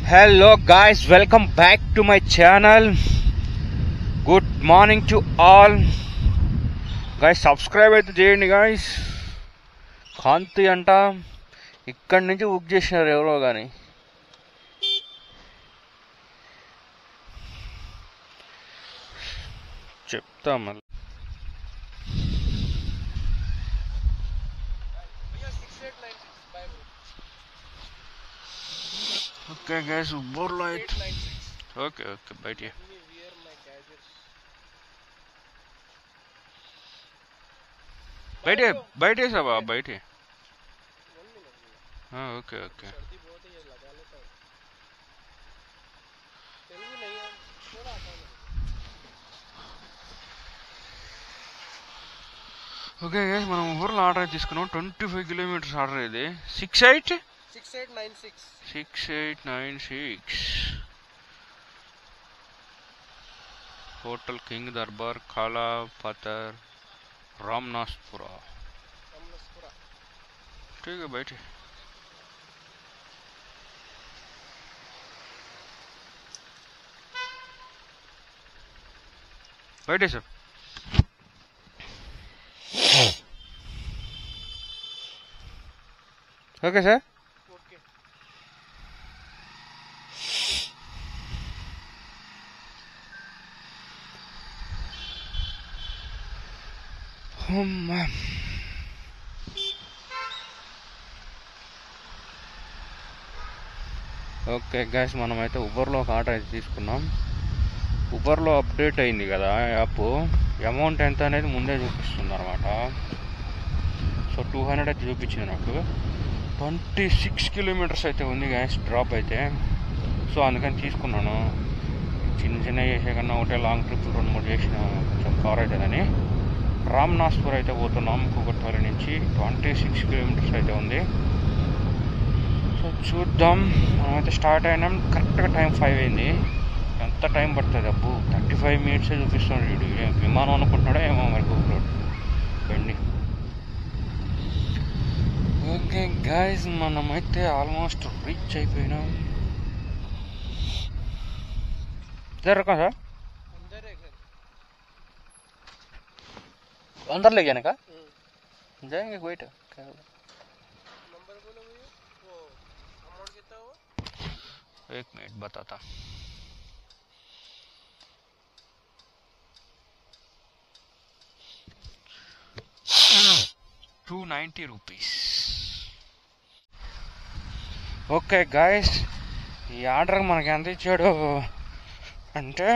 Hello guys welcome back to my channel good morning to all guys subscribe అయితే చేయండి guys కాంతి అంట ఇక్కడి నుంచి బుక్ చేసినారు ఎవరో కానీ చెప్తా మళ్ళీ ఓకే గైస్ ఉబ్బర్లో అయితే ఓకే ఓకే బయట బయట బయట వేసావా బయట ఓకే ఓకే ఓకే గైస్ మనం ఊర్లో ఆర్డర్ తీసుకున్నాం ట్వంటీ ఫైవ్ కిలోమీటర్స్ ఆర్డర్ ఇది six eight six eight nine six six eight nine six hotel king Darbar Kala Patthar Ramnathpura Amalaspura ठीक है बैठे बैठे sir okay sir okay okay guys మనమైతే ఉబర్లో ఒక ఆర్డర్ అయితే తీసుకున్నాం ఉబర్లో అప్డేట్ అయింది కదా యాప్ అమౌంట్ ఎంత అనేది ముందే చూపిస్తుంది అనమాట సో టూ హండ్రెడ్ అయితే చూపించింది నాకు ట్వంటీ సిక్స్ కిలోమీటర్స్ అయితే ఉంది గ్యాస్ డ్రాప్ అయితే సో అందుకని తీసుకున్నాను చిన్న చిన్న చేసే కన్నా ఒకటే లాంగ్ ట్రిప్ రెండు మూడు చేసిన కొంచెం కవర్ అవుతుందని రామ్నాథ్పూర్ అయితే పోతున్నాం కూకట్పల్లి నుంచి ట్వంటీ సిక్స్ కిలోమీటర్స్ అయితే ఉంది సో చూద్దాం మనమైతే స్టార్ట్ అయినాం కరెక్ట్గా టైం ఫైవ్ అయింది ఎంత టైం పడుతుంది అప్పు థర్టీ ఫైవ్ మినిట్సే చూపిస్తున్నాడు వీడు ఏం విమానం అనుకుంటున్నాడో ఏమో మరి గూగుల్ బండి ఓకే గాయస్ మనమైతే ఆల్మోస్ట్ రీచ్ అయిపోయినాం జరగ సార్ अंदर है घर अंदर ले जाने का जाएंगे वेट नंबर बोलो भैया वो अमाउंट कितना हुआ एक मिनट बताता two ninety rupees okay guys ఈ ఆర్డర్ మనకి ఎంత ఇచ్చాడు అంటే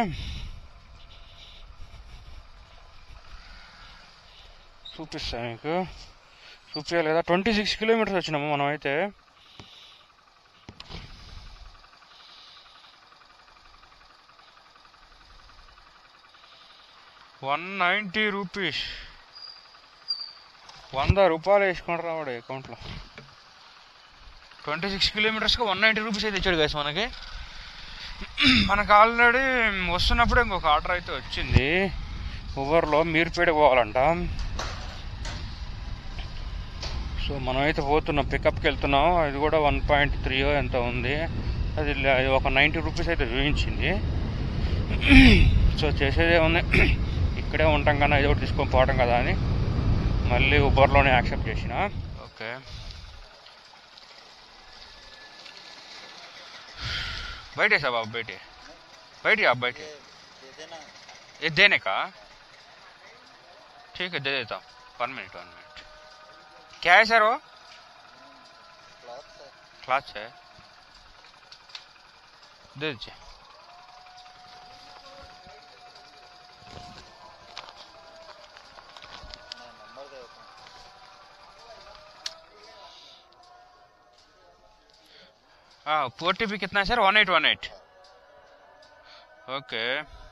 చూపిస్తా మీకు చూపించాలి కదా ట్వంటీ సిక్స్ కిలోమీటర్స్ వచ్చినాము మనం అయితే వన్ నైంటీ రూపీస్ వంద రూపాయలు వేసుకొని రావాడు అకౌంట్లో ట్వంటీ సిక్స్ కిలోమీటర్స్కి వన్ నైంటీ రూపీస్ అయితే ఇచ్చాడు గైస్ మనకి మనకు ఆల్రెడీ వస్తున్నప్పుడు ఇంకొక ఆర్డర్ అయితే వచ్చింది ఊబర్లో మీరుపేట పోవాలంట సో మనమైతే పోతున్నాం పికప్కి వెళ్తున్నాం అది కూడా వన్ పాయింట్ త్రీ ఎంత ఉంది అది ల- ఒక నైంటీ రూపీస్ అయితే చూపించింది సో చేసేదే ఉంది ఇక్కడే ఉంటాం కన్నా ఏదో ఒకటి తీసుకొని పోవటం కదా అని మళ్ళీ ఊబర్లోనే యాక్సెప్ట్ చేసిన ఓకే बैठे सब आप बैठे बैठिए आप बैठे ये देने का ठीक है दे देता हूँ वन मिनट वन मिनट क्या है सर वो क्लाच है दे दीजिए हाँ ओ टी पी कितना है sir one eight one eight okay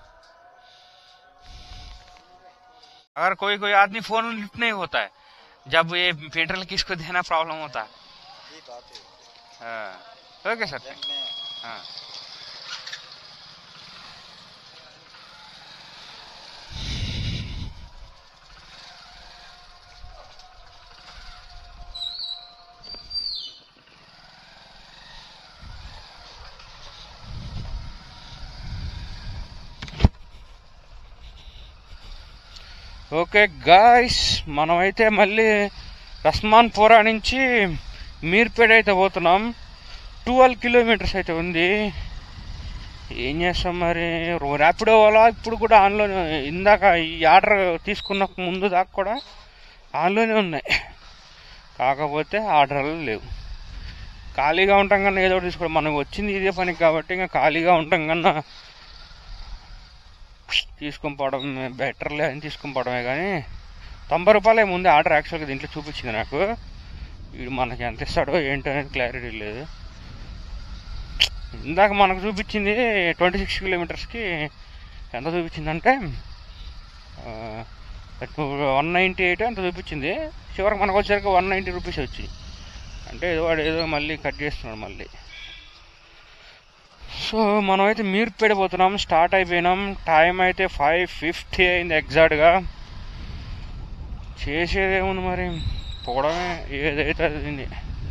अगर कोई कोई आदमी फोन लिफ्ट नहीं होता है जब ये पेट्रोल किसको देना प्रॉब्लम होता है हाँ ओके सर हाँ ఓకే గాయస్ మనమైతే మళ్ళీ రస్మాన్పురా నుంచి మీర్పేట అయితే పోతున్నాం ట్వెల్వ్ కిలోమీటర్స్ అయితే ఉంది ఏం చేస్తాం మరి ర్యాపిడో వల్ల ఇప్పుడు కూడా ఆన్లోనే ఇందాక ఈ ఆర్డర్ తీసుకున్న ముందు దాకా కూడా ఆన్లోనే ఉన్నాయి కాకపోతే ఆర్డర్లు లేవు ఖాళీగా ఉంటాం కన్నా ఏదో ఒకటి తీసుకోవడం మనకు వచ్చింది ఇదే పని కాబట్టి ఇంకా ఖాళీగా ఉంటాం కన్నా తీసుకొని పోవడం బెటర్లే అని తీసుకొని పోవడమే కానీ తొంభై రూపాయలే ముందే ఆర్డర్ యాక్చువల్గా దీంట్లో చూపించింది నాకు వీడు మనకి ఎంత ఇస్తాడో ఏంటో అనేది క్లారిటీ లేదు ఇందాక మనకు చూపించింది ట్వంటీ సిక్స్ కిలోమీటర్స్కి ఎంత చూపించిందంటే వన్ నైంటీ ఎయిట్ అంత చూపించింది చివరికి మనకు వచ్చేసరికి వన్ నైంటీ రూపీస్ వచ్చి అంటే ఏదో వాడు ఏదో మళ్ళీ కట్ చేస్తున్నాడు మళ్ళీ సో మనమైతే మీర్పేట పోతున్నాం స్టార్ట్ అయిపోయినాం టైం అయితే ఫైవ్ ఫిఫ్టీ అయింది ఎగ్జాక్ట్గా చేసేదేముంది మరి పోవడమే ఏదైతే అది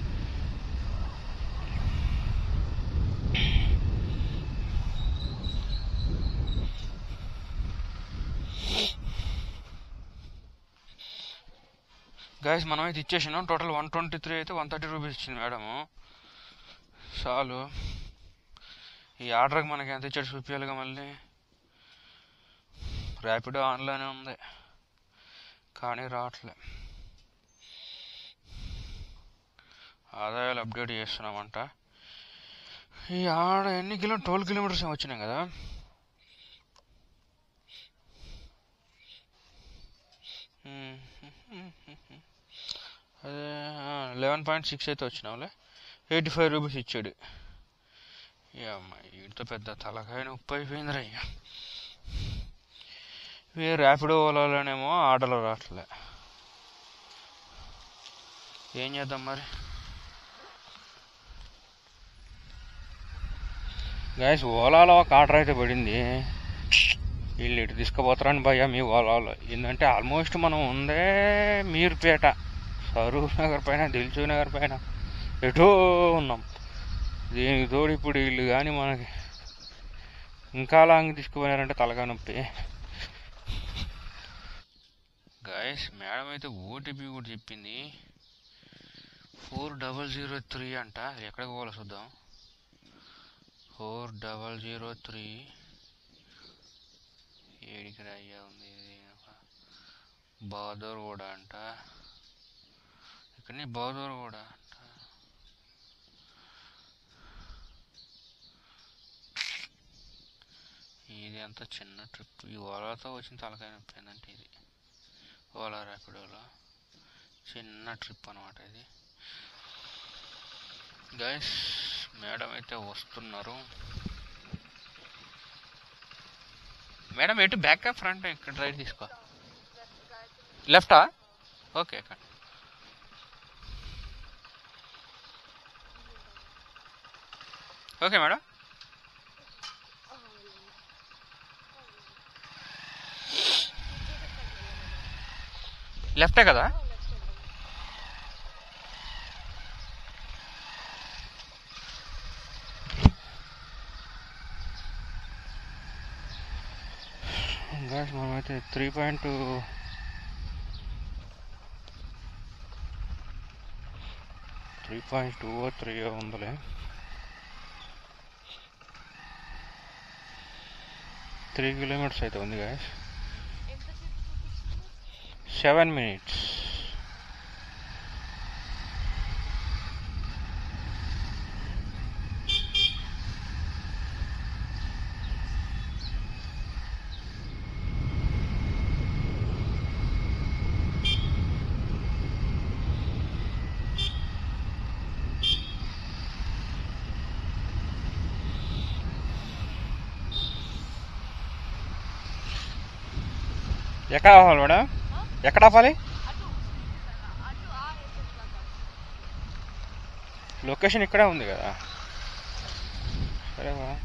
గాయస్ మనమైతే ఇచ్చేసినాం టోటల్ వన్ ట్వంటీ త్రీ అయితే వన్ థర్టీ రూపీస్ ఇచ్చింది మేడము చాలు ఈ ఆర్డర్కి మనకి ఎంత ఇచ్చాడు చూపించాలిగా మళ్ళీ ర్యాపిడో ఆన్లోనే ఉంది కానీ రావట్లే ఆదాయాలు అప్డేట్ చేస్తున్నామంట ఈ ఆడ ఎన్ని కిలో ట్వెల్వ్ కిలోమీటర్స్ ఏమో వచ్చినాయి కదా అదే లెవెన్ పాయింట్ సిక్స్ అయితే వచ్చినాంలే ఎయిటీ ఫైవ్ రూపీస్ ఇచ్చాడు అమ్మ వీటితో పెద్ద తలకాయ నొప్పి అయిపోయింది రా ఇవి ర్యాపిడో ఓలాలోనేమో ఆర్డర్లు రావట్లే ఏం చేద్దాం మరి గాయస్ ఓలాలో ఒక ఆర్డర్ అయితే పడింది వీళ్ళు ఇటు తీసుకుపోతారని భయ్యా మీ ఓలాలో ఏంటంటే ఆల్మోస్ట్ మనం ఉందే మీరుపేట సరూర్ నగర్ పైన దిల్చూ నగర్ పైన ఎటో ఉన్నాం దీనికి తోడు ఇప్పుడు వీళ్ళు కానీ మనకి ఇంకా లాంగ్ తీసుకుపోయినారంటే తలగా నొప్పి గాయస్ మేడం అయితే ఓటీపీ కూడా చెప్పింది ఫోర్ డబల్ జీరో త్రీ అంట అది ఎక్కడికి పోవాలో చూద్దాం ఫోర్ డబల్ జీరో త్రీ ఏడికి అయ్యా ఉంది ఇది బహదూర్ కూడా అంట ఇక్కడ బహదూర్ కూడా అంట ఇది అంత చిన్న ట్రిప్ ఈ ఓలాతో వచ్చిన తలకాయ నొప్పి ఏంటంటే ఇది ఓలా ర్యాపిడోలో చిన్న ట్రిప్ అనమాట ఇది గైస్ మేడం అయితే వస్తున్నారు మేడం ఎటు బ్యాక్ ఫ్రంట్ ఇక్కడ రైట్ తీసుకో లెఫ్టా ఓకే అక్కడ ఓకే మేడం లెఫ్టే కదా గాయస్ మనమైతే three point three point two three ఉందిలే త్రీ కిలోమీటర్స్ అయితే ఉంది గాయస్ సెవెన్ మినిట్స్ ఎక్కడ ఆపాలి మేడం ఎక్కడ ఆపాలి లొకేషన్ ఇక్కడే ఉంది కదా సరే బా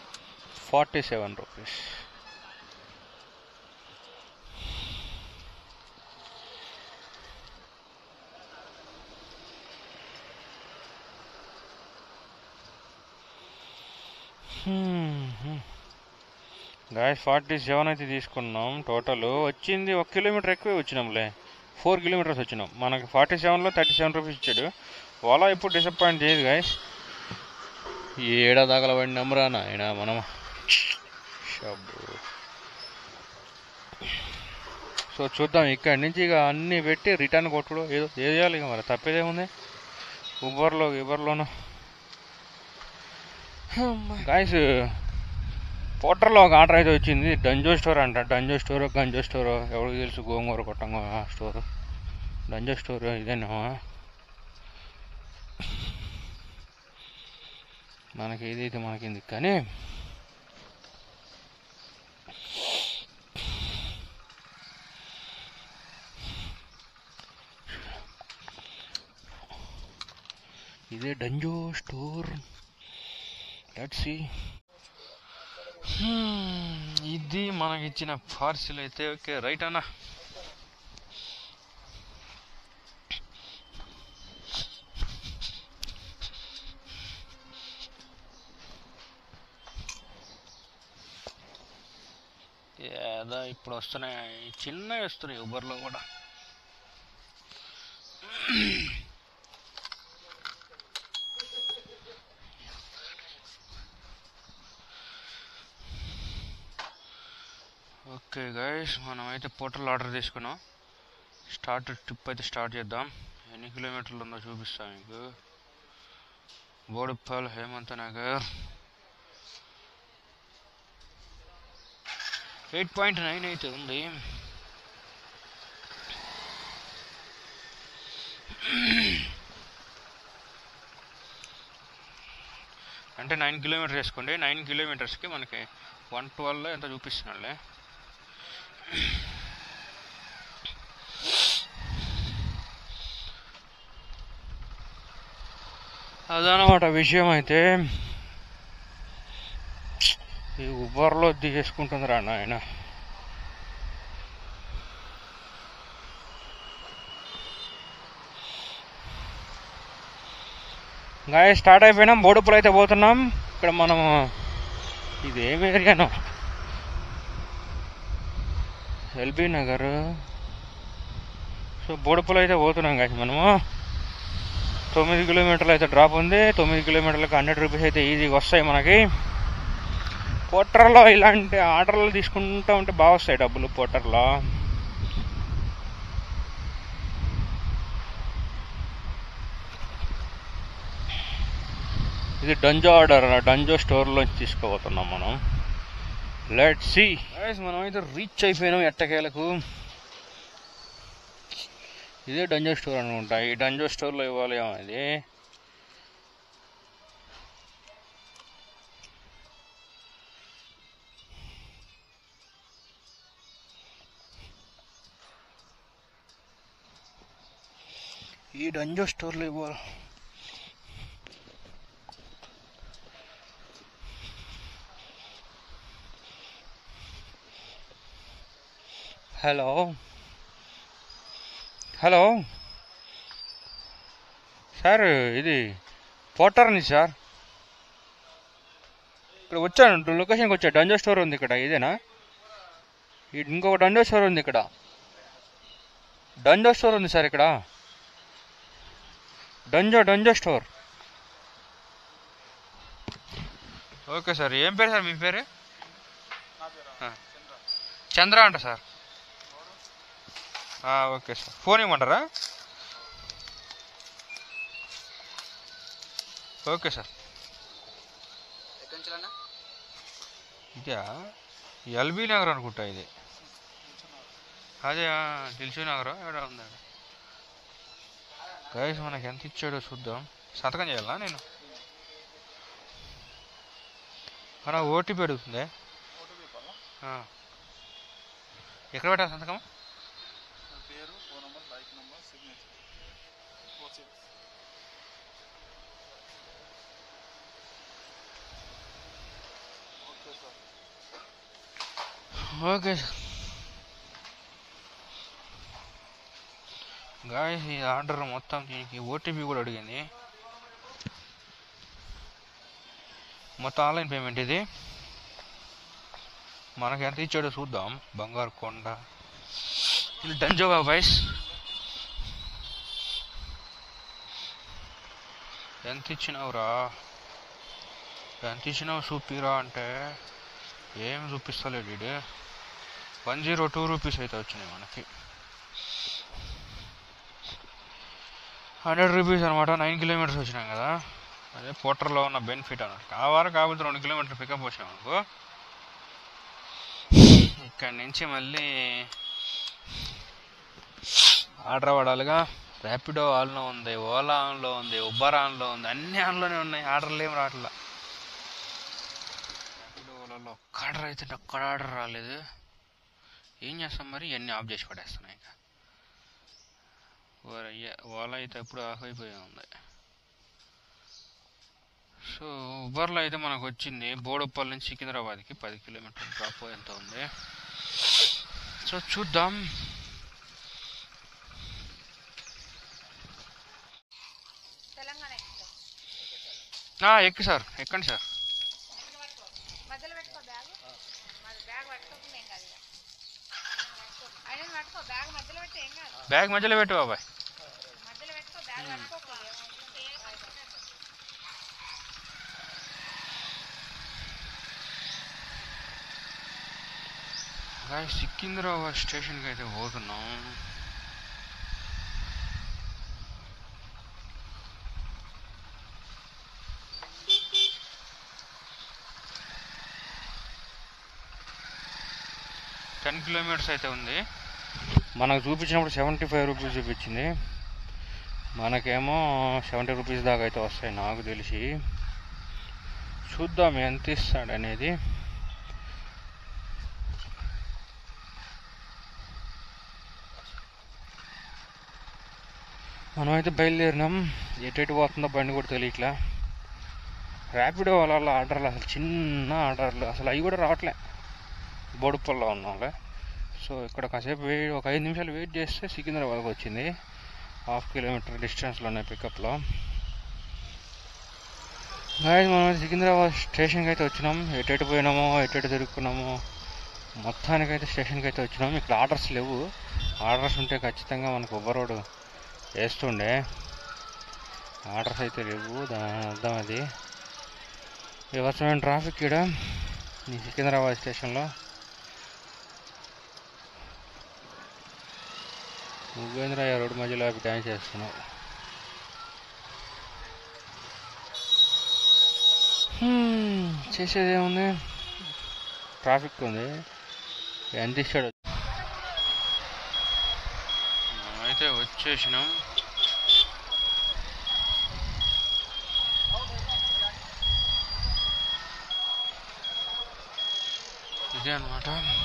ఫార్టీ సెవెన్ రూపీస్ గాయ ఫార్టీ సెవెన్ అయితే తీసుకున్నాం టోటల్ వచ్చింది ఒక కిలోమీటర్ ఎక్కువే వచ్చినాంలే ఫోర్ కిలోమీటర్స్ వచ్చినాం మనకి ఫార్టీ సెవెన్లో థర్టీ సెవెన్ రూపీస్ ఇచ్చాడు ఓలా ఇప్పుడు డిసప్పాయింట్ చేయదు గాయస్ ఏడ తగలబడి నెంబరా నాయన మనం షబ్బు. సో చూద్దాం ఇక్కడి నుంచి ఇక అన్నీ పెట్టి రిటర్న్ కొట్టుడు ఏదో ఏదో చేయాలి ఇక మరి తప్పేదేముంది ఉబర్లో ఉబర్లోనూ గాయస్ పోటర్లో ఒక ఆర్డర్ అయితే వచ్చింది డంజో స్టోర్ అంట డంజో స్టోర్ గంజో స్టోర్ ఎవరికి తెలుసు గోంగూర కొట్టంగా స్టోర్ డంజో స్టోర్ ఇదేనా మనకి ఏదైతే మనకింది కానీ ఇదే డంజో స్టోర్ లెట్స్ సీ ఇది మనకి ఇచ్చిన పార్సిల్ అయితే ఓకే రైట్ అన్న ఏదో ఇప్పుడు వస్తున్నాయి చిన్నవి వస్తున్నాయి ఉబర్లో కూడా ఓకే గైస్ మనం అయితే పోర్టల్ ఆర్డర్ తీసుకున్నాం స్టార్ట్ ట్రిప్ అయితే స్టార్ట్ చేద్దాం ఎన్ని కిలోమీటర్లు ఉందో చూపిస్తాం మీకు Boduppal Hemanth Nagar eight point nine అయితే ఉంది అంటే నైన్ కిలోమీటర్స్ వేసుకోండి నైన్ కిలోమీటర్స్కి మనకి వన్ ట్వెల్వ్ ఎంత చూపిస్తున్నాడులే అదనమాట విషయం అయితే ఈ ఉబర్లో దిగేసుకుంటుంది రా నాయన గాయ స్టార్ట్ అయిపోయినాం బోడుపులు అయితే పోతున్నాం ఇక్కడ మనం ఇది ఏం ఏరియాను ఎల్బీ నగర్ సో బోడుపులు అయితే పోతున్నాం గాయ మనము తొమ్మిది కిలోమీటర్లు అయితే డ్రాప్ ఉంది తొమ్మిది కిలోమీటర్లకు హండ్రెడ్ రూపీస్ అయితే ఈజీగా వస్తాయి మనకి పోటర్లో ఇలాంటి ఆర్డర్లు తీసుకుంటూ ఉంటే బాగా వస్తాయి డబ్బులు పోటర్లో ఇది డంజో ఆర్డర్ డంజో స్టోర్లోంచి తీసుకోబోతున్నాం మనం లెట్ సి మనం అయితే రీచ్ అయిపోయినాం ఎట్టకేలకు ఇదే డంజో స్టోర్ అనుకుంటా ఈ డంజో స్టోర్లో ఇవ్వాలి ఏమో ఇది ఈ డంజో స్టోర్లో ఇవ్వాలి హలో హలో సార్ ఇది పోటర్ని సార్ ఇక్కడ వచ్చాను లొకేషన్కి వచ్చా డంజో స్టోర్ ఉంది ఇక్కడ ఇదేనా ఈ- ఇంకొక డంజో స్టోర్ ఉంది ఇక్కడ డంజో స్టోర్ ఉంది సార్ ఇక్కడ Dunzo Dunzo store okay sir ఏం పేరు సార్ మీ పేరు ఆ. చంద్ర అంట సార్ ఆ, ఓకే సార్ ఫోన్ ఇవ్వమంటారా ఓకే సార్ ఎక్కడి నుంచి అన్న ఇదా ఎల్బీ నగర్ అనుకుంటా ఇది అదే దిల్సూ నగర్ ఎక్కడ ఉంది గైస్ మనకి ఎంత ఇచ్చాడో చూద్దాం సంతకం చేయాలా నేను మన ఓటీపీ అడుగుతుంది ఆ. ఎక్కడ పెట్టాలి సంతకం పేరు phone number bike number signature okay okay sir okay guys ఈ ఆర్డర్ మొత్తం దీనికి ఓటీపీ కూడా అడిగింది మొత్తం ఆన్లైన్ పేమెంట్ ఇది మనకి ఎంత ఇచ్చాడో చూద్దాం బంగారు కొండ ఇది డంజోగా వైస్ ఎంత ఇచ్చినావురా ఎంత ఇచ్చినావు చూపిరా అంటే ఏం చూపిస్తలేడు వీడు వన్ జీరో టూ రూపీస్ అయితే వచ్చినాయి మనకి హండ్రెడ్ రూపీస్ అనమాట నైన్ కిలోమీటర్స్ వచ్చినాం కదా అదే పోటర్లో ఉన్న బెనిఫిట్ అన్నమాట కావాలి కాకపోతే రెండు కిలోమీటర్ పికప్ వచ్చాం అనుకో ఇక్కడి నుంచి మళ్ళీ ఆర్డర్ పడాలిగా ర్యాపిడో ఆన్లో ఉంది ఓలా ఆన్లో ఉంది ఉబర్ ఆన్లో ఉంది అన్ని ఆన్లోనే ఉన్నాయి ఆర్డర్లు ఏం రావట్లా ర్యాపిడో ఓలాలో ఒక్క ఆర్డర్ అయితే ఒక్కడ ఆర్డర్ రాలేదు ఏం చేస్తాం మరి ఇవన్నీ ఆఫ్ చేసి పడేస్తున్నాయి ఇంకా ఓరయ్య ఓలా అయితే ఎప్పుడు ఆఫ్ అయిపోయి ఉంది సో ఉబర్లో అయితే మనకు వచ్చింది బోడప్పల్ నుంచి సికింద్రాబాద్కి పది కిలోమీటర్ డ్రాప్ ఎంత ఉంది సో చూద్దాం తెలంగాణ ఎక్స్ప్రెస్ ఆ, ఎక్కి సార్ ఎక్కండి సార్ మధ్యలో పెట్టుకో బ్యాగ్ మరి బ్యాగ్ పట్టుకోకుండా ఏం కాదు ఇక. అయినా నువ్వు పట్టుకో బ్యాగ్ మధ్యలో పెట్టి ఏం కాదు బ్యాగ్ మధ్యలో పెట్టు బాబాయ్ మధ్యలో పెట్టుకో బ్యాగ్ పట్టుకోకు గాయస్ సికింద్రాబాద్ స్టేషన్కి అయితే పోతున్నాం టెన్ కిలోమీటర్స్ అయితే ఉంది మనకు చూపించినప్పుడు సెవెంటీ ఫైవ్ రూపీస్ చూపించింది మనకేమో సెవెంటీ రూపీస్ దాకా అయితే వస్తాయి నాకు తెలిసి చూద్దాం ఎంత ఇస్తాడు అనేది మనమైతే బయలుదేరినాం ఎటు పోతుందో బండి కూడా తెలియట్లే ర్యాపిడో వాళ్ళ ఆర్డర్లు అసలు చిన్న ఆర్డర్లు అసలు అవి కూడా రావట్లే బోడుపల్లో ఉన్నాంలే సో ఇక్కడ కాసేపు వెయిట్ ఒక ఐదు నిమిషాలు వెయిట్ చేస్తే సికింద్రాబాద్కి వచ్చింది హాఫ్ కిలోమీటర్ డిస్టెన్స్లో ఉన్నాయి పికప్లో గాయస్ మనం సికింద్రాబాద్ స్టేషన్కి అయితే వచ్చినాం ఎటు పోయినామో ఎటు తిరుగుకున్నామో మొత్తానికైతే స్టేషన్కి అయితే వచ్చినాం ఇక్కడ ఆర్డర్స్ లేవు ఆర్డర్స్ ఉంటే ఖచ్చితంగా మనకు ఓవరోడ్ వేస్తుండే ఆర్డర్స్ అయితే లేవు దాని అర్థం అది వివత్సమైన ట్రాఫిక్ ఇక్కడ ఈ సికింద్రాబాద్ స్టేషన్లో ఉపేంద్రయ్య రోడ్డు మధ్యలో ఆపి డ్యాన్స్ చేస్తున్నావు హ్మ్, చేసేది ఏముంది ట్రాఫిక్ ఉంది ఎంత ఇచ్చాడు అయితే వచ్చేసినాం ఇదే అనమాట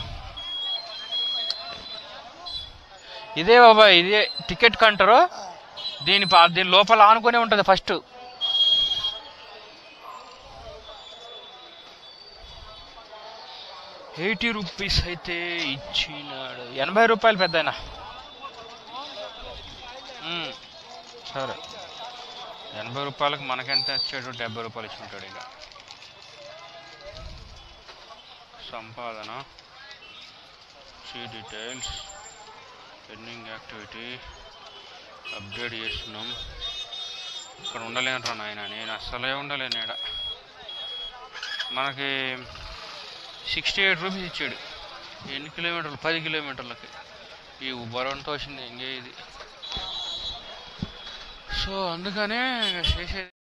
ఇదే బాబా ఇదే టికెట్ కంటారు దీని పా- దీని లోపల ఆనుకునే ఉంటుంది ఫస్ట్ ఎయిటీ రూపీస్ అయితే ఇచ్చినాడు ఎనభై రూపాయలు పెద్దయినా సరే ఎనభై రూపాయలకు మనకెంత ఇచ్చాడు డెబ్బై రూపాయలు ఇచ్చుకుంటాడు ఇక సంపాదన సీ డీటెయిల్స్ పెండింగ్ యాక్టివిటీ అప్డేట్ చేస్తున్నాం ఇక్కడ ఉండలేనురా నాయన నేను అస్సలే ఉండలేను ఈడ మనకి సిక్స్టీ ఎయిట్ రూపీస్ ఇచ్చాడు ఎన్ని కిలోమీటర్లు పది కిలోమీటర్లకి ఈ ఉబర్ అంతా వచ్చింది ఎంగే ఇది సో అందుకనే ఇక చేసేది